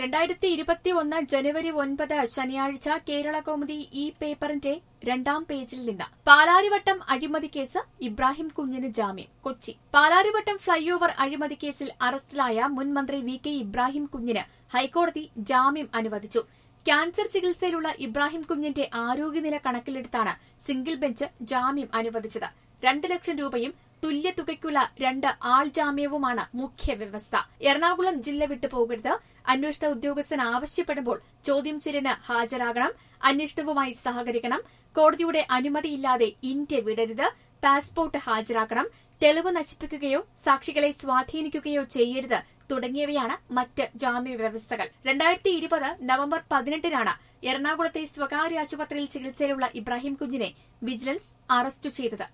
രണ്ടായിരത്തി ഇരുപത്തി ഒന്ന് ജനുവരി ഒൻപത് ശനിയാഴ്ച കേരള കൗമുദി ഈ പേപ്പറിന്റെ രണ്ടാം പേജിൽ നിന്ന് പാലാരിവട്ടം അഴിമതി കേസ് ഇബ്രാഹിം കുഞ്ഞിന് ജാമ്യം കൊച്ചി പാലാരിവട്ടം ഫ്ളൈ ഓവർ അഴിമതി കേസിൽ അറസ്റ്റിലായ മുൻ മന്ത്രി വി കെ ഇബ്രാഹിം കുഞ്ഞിന് ഹൈക്കോടതി ജാമ്യം അനുവദിച്ചു ക്യാൻസർ ചികിത്സയിലുള്ള ഇബ്രാഹിം കുഞ്ഞിന്റെ ആരോഗ്യനില കണക്കിലെടുത്താണ് സിംഗിൾ ബെഞ്ച് ജാമ്യം അനുവദിച്ചത് രണ്ട് ലക്ഷം രൂപയും തുല്യ തുകയ്ക്കുള്ള രണ്ട് ആൾ ജാമ്യവുമാണ് മുഖ്യ വ്യവസ്ഥ എറണാകുളം ജില്ല വിട്ടു പോകരുത് അന്വേഷണ ഉദ്യോഗസ്ഥൻ ആവശ്യപ്പെടുമ്പോൾ ചോദ്യം ചെയ്യലിന് ഹാജരാകണം അന്വേഷണവുമായി സഹകരിക്കണം കോടതിയുടെ അനുമതിയില്ലാതെ ഇന്ത്യ വിടരുത് പാസ്പോർട്ട് ഹാജരാക്കണം തെളിവ് നശിപ്പിക്കുകയോ സാക്ഷികളെ സ്വാധീനിക്കുകയോ ചെയ്യരുത് തുടങ്ങിയവയാണ് മറ്റ് ജാമ്യ വ്യവസ്ഥകൾ രണ്ടായിരത്തി ഇരുപത് നവംബർ പതിനെട്ടിനാണ് എറണാകുളത്തെ സ്വകാര്യ ആശുപത്രിയിൽ ചികിത്സയിലുള്ള ഇബ്രാഹിം കുഞ്ഞിനെ വിജിലൻസ് അറസ്റ്റ് ചെയ്തത്